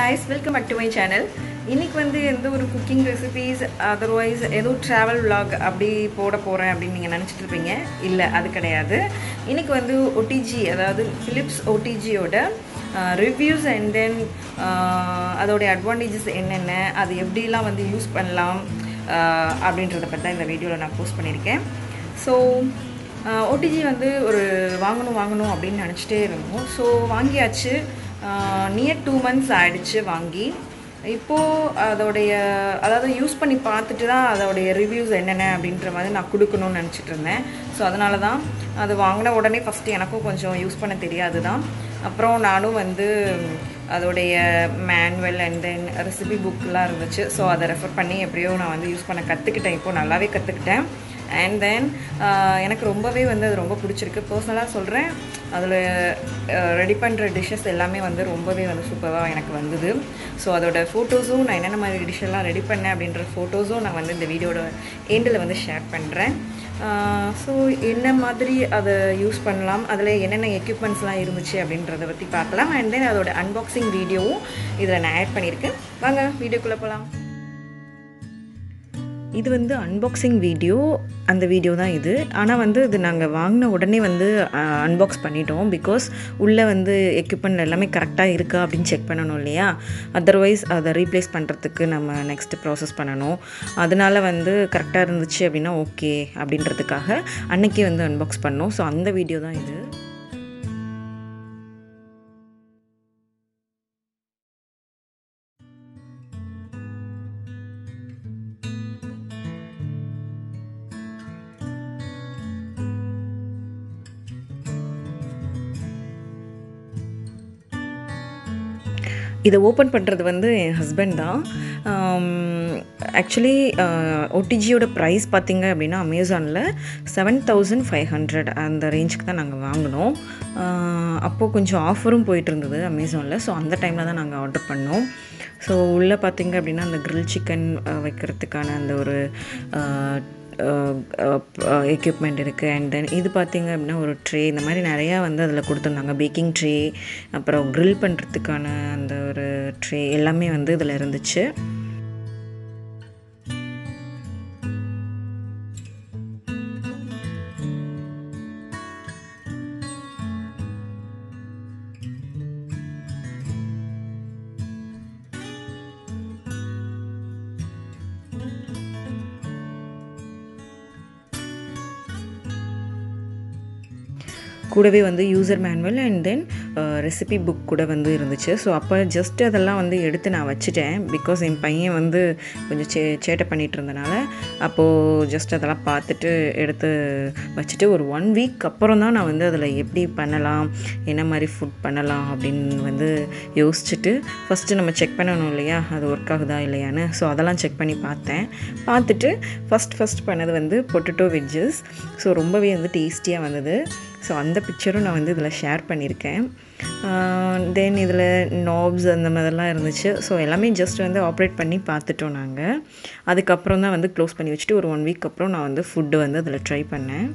guys welcome back to my channel இன்னைக்கு வந்து எந்த ஒரு குக்கிங் ரெசிபீஸ் அதர்வைஸ் ஏதோ ட்ராவல் vlog அப்படி போட போகிறேன் அப்படின்னு நீங்கள் நினச்சிட்டு இருப்பீங்க இல்லை அது கிடையாது இன்னைக்கு வந்து ஒடிஜி அதாவது ஃபிலிப்ஸ் ஒடிஜியோட ரிவ்யூஸ் அண்ட் தென் அதோடைய அட்வான்டேஜஸ் என்னென்ன அது எப்படிலாம் வந்து யூஸ் பண்ணலாம் ஆஹ் அப்படின்றத பற்றி தான் இந்த வீடியோவில் நான் போஸ்ட் பண்ணியிருக்கேன் ஸோ ஓடிஜி வந்து ஒரு வாங்கணும் வாங்கணும் அப்படின்னு நினச்சிட்டே இருந்தோம் ஸோ வாங்கியாச்சு நியர் டூ மந்த்ஸ் ஆயிடுச்சு வாங்கி இப்போது அதோடைய அதாவது யூஸ் பண்ணி பார்த்துட்டு தான் அதோடைய ரிவ்யூஸ் என்னென்ன அப்படின்ற மாதிரி நான் கொடுக்கணும்னு நினச்சிட்டு இருந்தேன் ஸோ அதனால தான் அது வாங்கின உடனே ஃபஸ்ட்டு எனக்கும் கொஞ்சம் யூஸ் பண்ண தெரியாது தான் அப்புறம் நானும் வந்து அதோடைய மேனுவல் அண்ட் தென் ரெசிபி புக்கெலாம் இருந்துச்சு ஸோ அதை ரெஃபர் பண்ணி எப்படியோ நான் வந்து யூஸ் பண்ண கற்றுக்கிட்டேன் இப்போது நல்லாவே கற்றுக்கிட்டேன் அண்ட் தென் எனக்கு ரொம்பவே வந்து அது ரொம்ப பிடிச்சிருக்கு பர்சனலாக சொல்கிறேன் அதில் ரெடி பண்ணுற டிஷ்ஷஸ் எல்லாமே வந்து ரொம்பவே வந்து சூப்பராக எனக்கு வந்தது ஸோ அதோட ஃபோட்டோஸும் நான் என்னென்ன மாதிரி டிஷ்ஷெல்லாம் ரெடி பண்ணேன் அப்படின்ற ஃபோட்டோஸும் நான் வந்து இந்த வீடியோட எண்டில் வந்து ஷேர் பண்ணுறேன் ஸோ என்ன மாதிரி அதை யூஸ் பண்ணலாம் அதில் என்னென்ன எக்யூப்மெண்ட்ஸ்லாம் இருந்துச்சு அப்படின்றத பற்றி பார்க்கலாம் அண்ட் தென் அதோட அன்பாக்சிங் வீடியோவும் இதில் நான் ஆட் பண்ணியிருக்கேன் வாங்க வீடியோக்குள்ளே போகலாம் இது வந்து அன்பாக்சிங் வீடியோ அந்த வீடியோ தான் இது ஆனால் வந்து இது நாங்கள் வாங்கின உடனே வந்து அன்பாக்ஸ் பண்ணிட்டோம் பிகாஸ் உள்ளே வந்து எக்யூப்மெண்ட் எல்லாமே கரெக்டாக இருக்கா அப்படின்னு செக் பண்ணணும் இல்லையா அதர்வைஸ் அதை ரீப்ளேஸ் பண்ணுறதுக்கு நம்ம நெக்ஸ்ட்டு ப்ராசஸ் பண்ணணும் அதனால் வந்து கரெக்டாக இருந்துச்சு அப்படின்னா ஓகே அப்படின்றதுக்காக அன்னைக்கே வந்து அன்பாக்ஸ் பண்ணோம் ஸோ அந்த வீடியோ தான் இது இதை ஓப்பன் பண்ணுறது வந்து என் ஹஸ்பண்ட் தான் ஆக்சுவலி ஓடிஜியோட ப்ரைஸ் பார்த்திங்க அப்படின்னா அமேசானில் செவன் தௌசண்ட் ஃபைவ் ஹண்ட்ரட் அந்த ரேஞ்சுக்கு தான் நாங்கள் வாங்கினோம் அப்போது கொஞ்சம் ஆஃபரும் போயிட்டு இருந்தது அமேசானில் ஸோ அந்த டைமில் தான் நாங்கள் ஆர்டர் பண்ணோம் ஸோ உள்ளே பார்த்திங்க அப்படின்னா அந்த க்ரில் சிக்கன் வைக்கிறதுக்கான அந்த ஒரு எக்யூப்மெண்ட் இருக்குது அண்ட் தென் இது பார்த்திங்க அப்படின்னா ஒரு ட்ரே இந்த மாதிரி நிறையா வந்து அதில் கொடுத்துருந்தாங்க பேக்கிங் ட்ரே அப்புறம் க்ரில் பண்ணுறதுக்கான அந்த ஒரு ட்ரே எல்லாமே வந்து இதில் இருந்துச்சு கூடவே வந்து user manual and then recipe book கூட வந்து இருந்துச்சு ஸோ அப்போ ஜஸ்ட் அதெல்லாம் வந்து எடுத்து நான் வச்சுட்டேன் பிகாஸ் என் பையன் வந்து கொஞ்சம் சே சேட்டை பண்ணிகிட்டு இருந்தனால அப்போது ஜஸ்ட் அதெல்லாம் பார்த்துட்டு எடுத்து வச்சுட்டு ஒரு ஒன் வீக் அப்புறம் தான் நான் வந்து அதில் எப்படி பண்ணலாம் என்ன மாதிரி ஃபுட் பண்ணலாம் அப்படின்னு வந்து யோசிச்சுட்டு ஃபஸ்ட்டு நம்ம செக் பண்ணணும் இல்லையா அது ஒர்க் ஆகுதா இல்லையான்னு ஸோ அதெல்லாம் செக் பண்ணி பார்த்தேன் பார்த்துட்டு ஃபஸ்ட் ஃபஸ்ட் பண்ணது வந்து பொட்டட்டோ வெஜ்ஜஸ் ஸோ ரொம்பவே வந்து டேஸ்டியாக வந்தது ஸோ அந்த பிக்சரும் நான் வந்து இதில் ஷேர் பண்ணியிருக்கேன் தென் இதில் நாப்ஸ் அந்த மாதிரிலாம் இருந்துச்சு ஸோ எல்லாமே ஜஸ்ட் வந்து ஆப்ரேட் பண்ணி பார்த்துட்டோம் நாங்கள் அதுக்கப்புறம் தான் வந்து க்ளோஸ் பண்ணி வச்சுட்டு ஒரு ஒன் வீக் அப்புறம் நான் வந்து ஃபுட்டு வந்து அதில் ட்ரை பண்ணேன்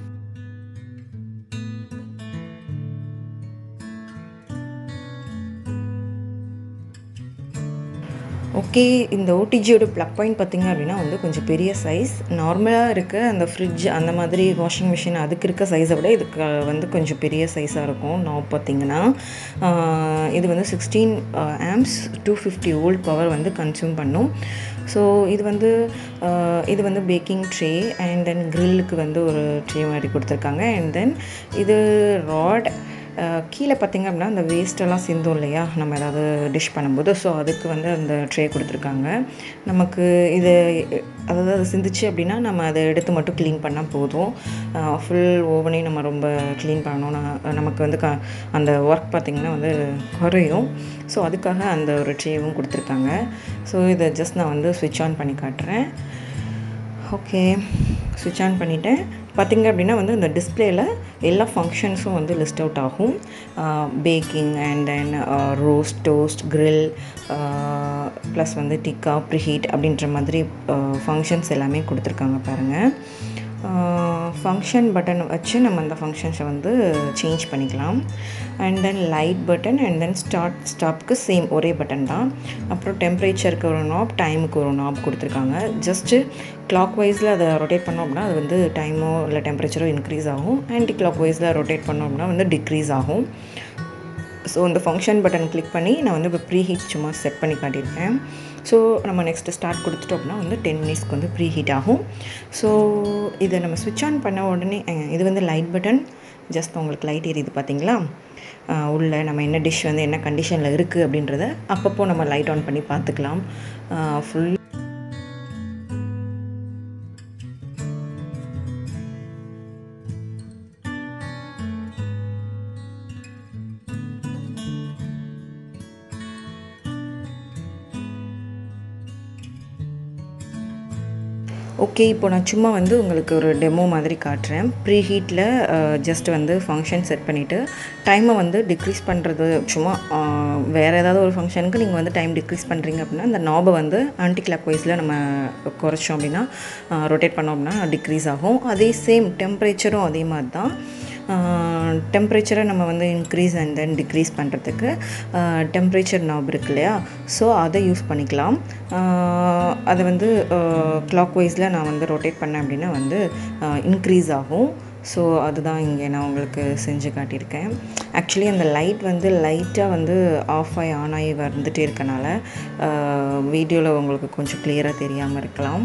ஓகே இந்த ஓடிஜியோட ப்ளக் பாயிண்ட் பார்த்திங்க அப்படின்னா வந்து கொஞ்சம் பெரிய சைஸ் நார்மலாக இருக்க அந்த ஃப்ரிட்ஜ் அந்த மாதிரி வாஷிங் மிஷின் அதுக்கு இருக்க சைஸை விட இதுக்கு வந்து கொஞ்சம் பெரிய சைஸாக இருக்கும் நாப் பார்த்திங்கன்னா இது வந்து sixteen amps two fifty volt power வந்து கன்சியூம் பண்ணும் ஸோ இது வந்து இது வந்து பேக்கிங் ட்ரே அண்ட் தென் க்ரில்லுக்கு வந்து ஒரு ட்ரே மாதிரி கொடுத்துருக்காங்க அண்ட் தென் இது ராட் கீழே பார்த்திங்க அப்படின்னா அந்த வேஸ்ட்டெல்லாம் சிந்தும் இல்லையா நம்ம ஏதாவது டிஷ் பண்ணும்போது ஸோ அதுக்கு வந்து அந்த ட்ரே கொடுத்துருக்காங்க நமக்கு இது அதாவது அது சிந்துச்சு அப்படின்னா நம்ம அதை எடுத்து மட்டும் க்ளீன் பண்ணால் போதும் ஃபுல் ஓவனையும் நம்ம ரொம்ப க்ளீன் பண்ணணும் நமக்கு வந்து க அந்த ஒர்க் பார்த்திங்கன்னா வந்து குறையும் ஸோ அதுக்காக அந்த ஒரு ட்ரேவும் கொடுத்துருக்காங்க ஸோ இதை ஜஸ்ட் நான் வந்து ஸ்விட்ச் ஆன் பண்ணி காட்டுறேன் ஓகே ஸ்விட்ச் ஆன் பண்ணிவிட்டேன் பார்த்திங்க அப்படின்னா வந்து இந்த டிஸ்பிளேயில் எல்லா ஃபங்க்ஷன்ஸும் வந்து லிஸ்ட் அவுட் ஆகும் baking and then roast toast grill plus வந்து டிக்கா ப்ரிஹீட் அப்படின்ற மாதிரி ஃபங்க்ஷன்ஸ் எல்லாமே கொடுத்துருக்காங்க பாருங்கள் ஃபங்க்ஷன் பட்டன் வச்சு நம்ம அந்த ஃபங்க்ஷன்ஸை வந்து சேஞ்ச் பண்ணிக்கலாம் and then light button and then start ஸ்டாப்க்கு சேம் ஒரே பட்டன் தான் அப்புறம் டெம்பரேச்சருக்கு ஒரு நாப் டைமுக்கு ஒரு நாப் கொடுத்துருக்காங்க ஜஸ்ட்டு கிளாக் வைஸில் அதை ரொட்டேட் பண்ணோம் அப்படின்னா அது வந்து டைமோ இல்லை டெம்பரேச்சரோ இன்க்ரீஸ் ஆகும் ஆன்டி கிளாக் வைஸில் ரொட்டேட் பண்ணோம் அப்படின்னா வந்து டிக்ரீஸ் ஆகும் ஸோ இந்த ஃபங்க்ஷன் பட்டன் கிளிக் பண்ணி நான் வந்து இப்போ ப்ரீ ஹீட் சும்மா செட் பண்ணி காட்டியிருக்கேன் ஸோ நம்ம நெக்ஸ்ட்டு ஸ்டார்ட் கொடுத்துட்டோம் அப்படின்னா வந்து டென் மினிட்ஸ்க்கு வந்து ப்ரீ ஹீட் ஆகும் ஸோ இதை நம்ம ஸ்விட்ச் ஆன் பண்ண உடனே அஹ், இது வந்து லைட் பட்டன் ஜஸ்ட் உங்களுக்கு லைட் எரியுது பார்த்தீங்களா அஹ், உள்ள நம்ம என்ன டிஷ் வந்து என்ன கண்டிஷனில் இருக்குது அப்படின்றத அப்பப்போ நம்ம லைட் ஆன் பண்ணி பார்த்துக்கலாம் ஃபுல் ஓகே இப்போ நான் சும்மா வந்து உங்களுக்கு ஒரு டெமோ மாதிரி காட்டுறேன் ப்ரீ ஹீட்டில் ஜஸ்ட் வந்து ஃபங்க்ஷன் செட் பண்ணிவிட்டு டைமை வந்து டிக்ரீஸ் பண்ணுறது சும்மா அஹ், வேறு ஏதாவது ஒரு ஃபங்க்ஷனுக்கு நீங்கள் வந்து டைம் டிக்ரீஸ் பண்ணுறீங்க அப்படின்னா அந்த நாபை வந்து ஆன்டி கிளாக் வைஸில் நம்ம குறைச்சோம் அப்படின்னா ரொட்டேட் பண்ணோம் அப்படின்னா டிக்ரீஸ் ஆகும் அதே சேம் டெம்பரேச்சரும் அதே மாதிரி தான் டெம்பரேச்சரை நம்ம வந்து இன்க்ரீஸ் அண்ட் தென் டிக்ரீஸ் பண்ணுறதுக்கு டெம்பரேச்சர் நாப் இருக்கு இல்லையா ஸோ அதை யூஸ் பண்ணிக்கலாம் ஆஹ் அதை வந்து கிளாக் வைஸில் நான் வந்து ரொட்டேட் பண்ணேன் அப்படின்னா வந்து இன்க்ரீஸ் ஆகும் ஸோ அதுதான் இங்கே நான் உங்களுக்கு செஞ்சு காட்டியிருக்கேன் ஆக்சுவலி அந்த லைட் வந்து லைட்டாக வந்து ஆஃப் ஆகி ஆன் ஆகி வந்துட்டே இருக்கனால வீடியோவில் உங்களுக்கு கொஞ்சம் கிளியராக தெரியாமல் இருக்கலாம்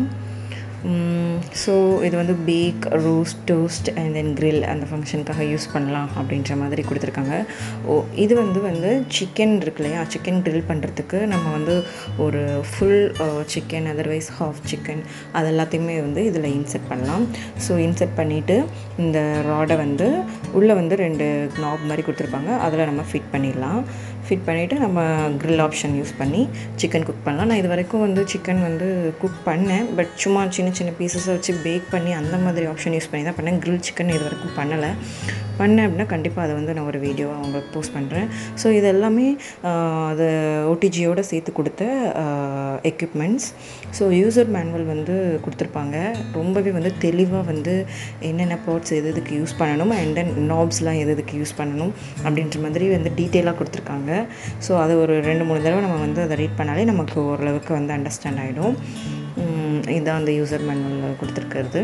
ஸோ இது வந்து bake roast toast and then grill அந்த ஃபங்க்ஷனுக்காக யூஸ் பண்ணலாம் அப்படின்ற மாதிரி கொடுத்துருக்காங்க ஓ இது வந்து வந்து சிக்கன் இருக்கு இல்லையா சிக்கன் grill பண்ணுறதுக்கு நம்ம வந்து ஒரு full chicken otherwise half chicken அது எல்லாத்தையுமே வந்து இதில் இன்செர்ட் பண்ணலாம் ஸோ இன்செர்ட் பண்ணிவிட்டு இந்த ராடை வந்து உள்ளே வந்து ரெண்டு நாப் மாதிரி கொடுத்துருப்பாங்க அதில் நம்ம ஃபிட் பண்ணிடலாம் ஃபிட் பண்ணிவிட்டு நம்ம grill ஆப்ஷன் யூஸ் பண்ணி சிக்கன் குக் பண்ணலாம் நான் இது வரைக்கும் வந்து சிக்கன் வந்து குக் பண்ணேன் பட் சும்மா சின்ன சின்ன பீசஸை வச்சு பேக் பண்ணி அந்த மாதிரி ஆப்ஷன் யூஸ் பண்ணி தான் பண்ணேன் grill சிக்கன் இது வரைக்கும் பண்ணலை பண்ணேன் அப்படின்னா கண்டிப்பாக அதை வந்து நான் ஒரு வீடியோவாக உங்களுக்கு போஸ்ட் பண்ணுறேன் ஸோ இது எல்லாமே ஆஹ், அது ஓடிஜியோடு சேர்த்து கொடுத்த எக்யூப்மெண்ட்ஸ் ஸோ யூசர் மேனுவல் வந்து கொடுத்துருப்பாங்க ரொம்பவே வந்து தெளிவாக வந்து என்னென்ன பார்ட்ஸ் எது எதுக்கு யூஸ் பண்ணணும் அண்ட் தென் நாப்ஸ்லாம் எது எதுக்கு யூஸ் பண்ணணும் அப்படின்ற மாதிரி வந்து டீட்டெயிலாக கொடுத்துருக்காங்க ஸோ அது ஒரு ரெண்டு மூணு தடவை நம்ம வந்து அதை ரீட் பண்ணாலே நமக்கு ஓரளவுக்கு வந்து அண்டர்ஸ்டாண்ட் ஆகிடும் இதுதான் அந்த யூசர் மேனுவலில் கொடுத்துருக்கிறது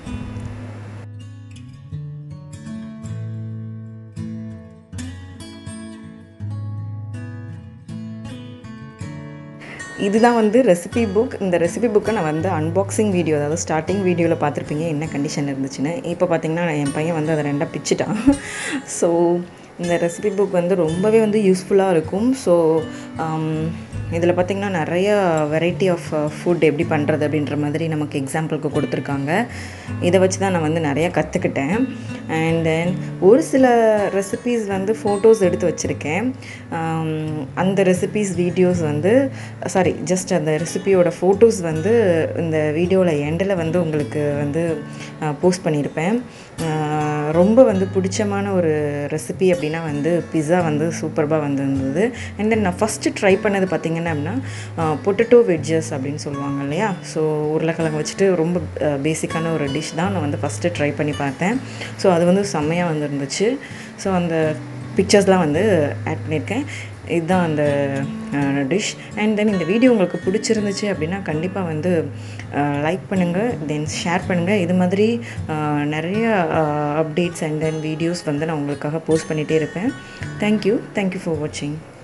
இதுதான் வந்து ரெசிபி புக் இந்த ரெசிபி புக்கை நான் வந்து அன்பாக்சிங் வீடியோ அதாவது ஸ்டார்டிங் வீடியோவில் பார்த்துருப்பீங்க என்ன கண்டிஷன் இருந்துச்சுன்னு இப்போ பார்த்தீங்கன்னா என் பையன் வந்து அதை ரெண்டாக பிச்சுட்டான் ஸோ இந்த ரெசிபி புக் வந்து ரொம்பவே வந்து யூஸ்ஃபுல்லாக இருக்கும் ஸோ இதில் பார்த்திங்கன்னா நிறைய வெரைட்டி ஆஃப் ஃபுட் எப்படி பண்ணுறது அப்படின்ற மாதிரி நமக்கு எக்ஸாம்பிளுக்கு கொடுத்துருக்காங்க இதை வச்சு தான் நான் வந்து நிறையா கற்றுக்கிட்டேன் அண்ட் தென் ஒரு சில ரெசிபீஸ் வந்து ஃபோட்டோஸ் எடுத்து வச்சுருக்கேன் ஆம், அந்த ரெசிபீஸ் வீடியோஸ் வந்து சாரி ஜஸ்ட் அந்த ரெசிபியோட ஃபோட்டோஸ் வந்து இந்த வீடியோவில் எண்டில் வந்து உங்களுக்கு வந்து போஸ்ட் பண்ணியிருப்பேன் ஆஹ் ரொம்ப வந்து பிடிச்சமான ஒரு ரெசிபி அப்படின்னா வந்து பிஸா வந்து சூப்பர்பாக வந்து இருந்தது அண்ட் தென் நான் ஃபஸ்ட்டு ட்ரை பண்ணது பார்த்திங்கன்னா அப்படின்னா பொட்டட்டோ வெஜ்ஜஸ் அப்படின்னு சொல்லுவாங்க இல்லையா ஸோ உருளைக்கிழங்கு வச்சுட்டு ரொம்ப பேசிக்கான ஒரு டிஷ் தான் நான் வந்து ஃபஸ்ட்டு ட்ரை பண்ணி பார்த்தேன் ஸோ அது வந்து செம்மையாக வந்து இருந்துச்சு ஸோ அந்த பிக்சர்ஸ்லாம் வந்து ஆட் பண்ணியிருக்கேன் இதுதான் அந்த டிஷ் அண்ட் தென் இந்த வீடியோ உங்களுக்கு பிடிச்சிருந்துச்சு அப்படின்னா கண்டிப்பாக வந்து லைக் பண்ணுங்கள் தென் ஷேர் பண்ணுங்கள் இது மாதிரி அஹ், நிறைய அப்டேட்ஸ் அண்ட் தென் வீடியோஸ் வந்து நான் உங்களுக்காக போஸ்ட் பண்ணிகிட்டே இருப்பேன் தேங்க்யூ தேங்க்யூ ஃபார் வாட்சிங்